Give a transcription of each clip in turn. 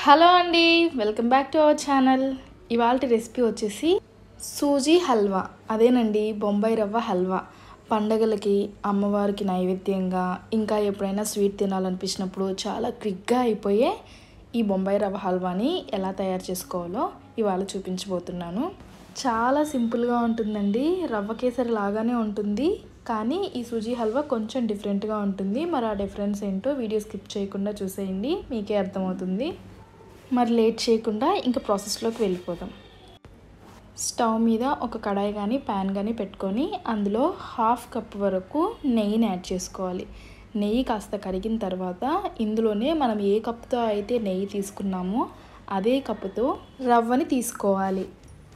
hello అండి welcome back to our channel ఇవాళ recipe వచ్చేసి సూజీ హల్వా అదేనండి బొంబాయి రవ్వ హల్వా పండగలకి అమ్మవారికి నైవేద్యంగా ఇంకా ఎప్పుడైనా స్వీట్ తినాలనిపించినప్పుడు చాలా క్విక్గా అయిపోయే ఈ బొంబాయి రవ్వ హల్వాని ఎలా తయారు చేసుకోవాలో ఇవాళ చూపించబోతున్నాను చాలా సింపుల్గా ఉంటుందండి రవ్వ కేసరి లాగానే ఉంటుంది కానీ ఈ సూజీ హల్వా కొంచెం డిఫరెంట్గా ఉంటుంది మరి ఆ డిఫరెన్స్ ఏంటో వీడియో స్కిప్ చేయకుండా చూసేయండి మీకే అర్థమవుతుంది మరి లేట్ చేయకుండా ఇంకా ప్రాసెస్లోకి వెళ్ళిపోదాం స్టవ్ మీద ఒక కడాయి కానీ ప్యాన్ కానీ పెట్టుకొని అందులో హాఫ్ కప్ వరకు నెయ్యిని యాడ్ చేసుకోవాలి నెయ్యి కాస్త కరిగిన తర్వాత ఇందులోనే మనం ఏ కప్తో అయితే నెయ్యి తీసుకున్నామో అదే కప్పుతో రవ్వని తీసుకోవాలి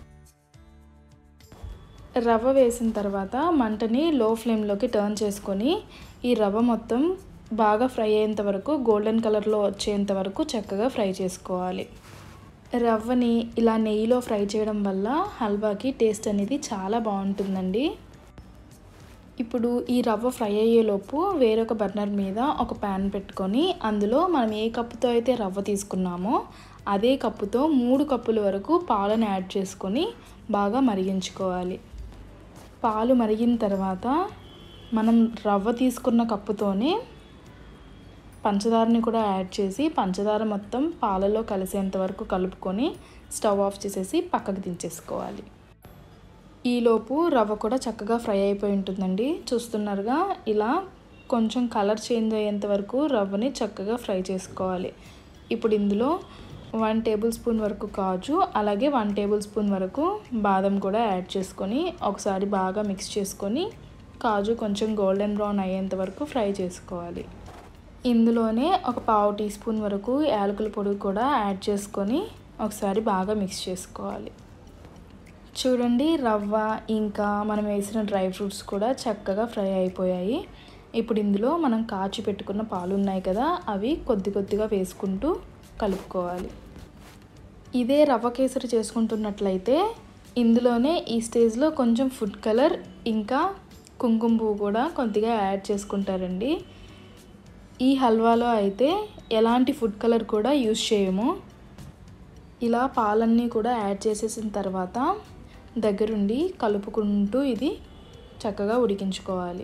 రవ్వ వేసిన తర్వాత మంటని లో ఫ్లేమ్లోకి టర్న్ చేసుకొని ఈ రవ్వ మొత్తం బాగా ఫ్రై అయ్యేంత వరకు గోల్డెన్ కలర్లో వచ్చేంత వరకు చక్కగా ఫ్రై చేసుకోవాలి రవ్వని ఇలా నెయ్యిలో ఫ్రై చేయడం వల్ల హల్వాకి టేస్ట్ అనేది చాలా బాగుంటుందండి ఇప్పుడు ఈ రవ్వ ఫ్రై అయ్యేలోపు వేరొక బర్నర్ మీద ఒక ప్యాన్ పెట్టుకొని అందులో మనం ఏ కప్పుతో అయితే రవ్వ తీసుకున్నామో అదే కప్పుతో మూడు కప్పుల వరకు పాలను యాడ్ చేసుకొని బాగా మరిగించుకోవాలి పాలు మరిగిన తర్వాత మనం రవ్వ తీసుకున్న కప్పుతోనే పంచదారని కూడా యాడ్ చేసి పంచదార మొత్తం పాలలో కలిసేంత వరకు కలుపుకొని స్టవ్ ఆఫ్ చేసేసి పక్కకు దించేసుకోవాలి ఈలోపు రవ్వ కూడా చక్కగా ఫ్రై అయిపోయి ఉంటుందండి చూస్తున్నారుగా ఇలా కొంచెం కలర్ చేంజ్ అయ్యేంత వరకు రవ్వని చక్కగా ఫ్రై చేసుకోవాలి ఇప్పుడు ఇందులో వన్ టేబుల్ స్పూన్ వరకు కాజు అలాగే వన్ టేబుల్ స్పూన్ వరకు బాదం కూడా యాడ్ చేసుకొని ఒకసారి బాగా మిక్స్ చేసుకొని కాజు కొంచెం గోల్డెన్ బ్రౌన్ అయ్యేంత వరకు ఫ్రై చేసుకోవాలి ఇందులోనే ఒక పావు టీ స్పూన్ వరకు యాలకుల పొడి కూడా యాడ్ చేసుకొని ఒకసారి బాగా మిక్స్ చేసుకోవాలి చూడండి రవ్వ ఇంకా మనం వేసిన డ్రై ఫ్రూట్స్ కూడా చక్కగా ఫ్రై అయిపోయాయి ఇప్పుడు ఇందులో మనం కాచి పెట్టుకున్న పాలు ఉన్నాయి కదా అవి కొద్ది కొద్దిగా వేసుకుంటూ కలుపుకోవాలి ఇదే రవ్వ కేసరి చేసుకుంటున్నట్లయితే ఇందులోనే ఈ స్టేజ్లో కొంచెం ఫుడ్ కలర్ ఇంకా కుంకుమ పువ్వు కూడా కొద్దిగా యాడ్ చేసుకుంటారండి ఈ హల్వాలో అయితే ఎలాంటి ఫుడ్ కలర్ కూడా యూస్ చేయము ఇలా పాలన్నీ కూడా యాడ్ చేసేసిన తర్వాత దగ్గరుండి కలుపుకుంటూ ఇది చక్కగా ఉడికించుకోవాలి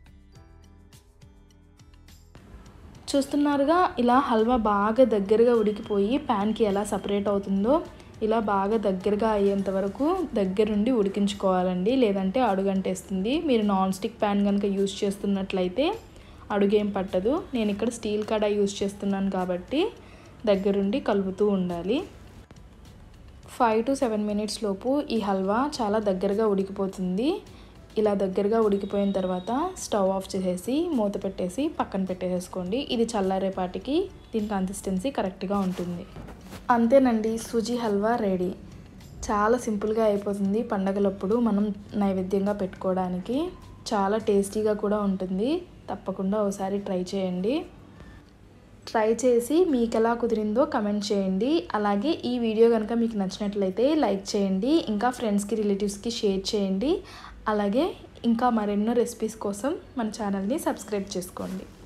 చూస్తున్నారుగా ఇలా హల్వా బాగా దగ్గరగా ఉడికిపోయి ప్యాన్కి ఎలా సపరేట్ అవుతుందో ఇలా బాగా దగ్గరగా అయ్యేంత వరకు దగ్గరుండి ఉడికించుకోవాలండి లేదంటే అడుగంటేస్తుంది మీరు నాన్ స్టిక్ ప్యాన్ కనుక యూస్ చేస్తున్నట్లయితే అడుగేం పట్టదు నేను ఇక్కడ స్టీల్ కడా యూస్ చేస్తున్నాను కాబట్టి దగ్గరుండి కలుపుతూ ఉండాలి ఫైవ్ టు సెవెన్ మినిట్స్ లోపు ఈ హల్వా చాలా దగ్గరగా ఉడికిపోతుంది ఇలా దగ్గరగా ఉడికిపోయిన తర్వాత స్టవ్ ఆఫ్ చేసేసి మూత పెట్టేసి పక్కన పెట్టేసుకోండి ఇది చల్లారేపాటికి దీని కన్సిస్టెన్సీ కరెక్ట్గా ఉంటుంది అంతేనండి సుజీ హల్వా రెడీ చాలా సింపుల్గా అయిపోతుంది పండగలప్పుడు మనం నైవేద్యంగా పెట్టుకోవడానికి చాలా టేస్టీగా కూడా ఉంటుంది తప్పకుండా ఒకసారి ట్రై చేయండి ట్రై చేసి మీకు ఎలా కుదిరిందో కమెంట్ చేయండి అలాగే ఈ వీడియో కనుక మీకు నచ్చినట్లయితే లైక్ చేయండి ఇంకా ఫ్రెండ్స్కి రిలేటివ్స్కి షేర్ చేయండి అలాగే ఇంకా మరెన్నో రెసిపీస్ కోసం మన ఛానల్ని సబ్స్క్రైబ్ చేసుకోండి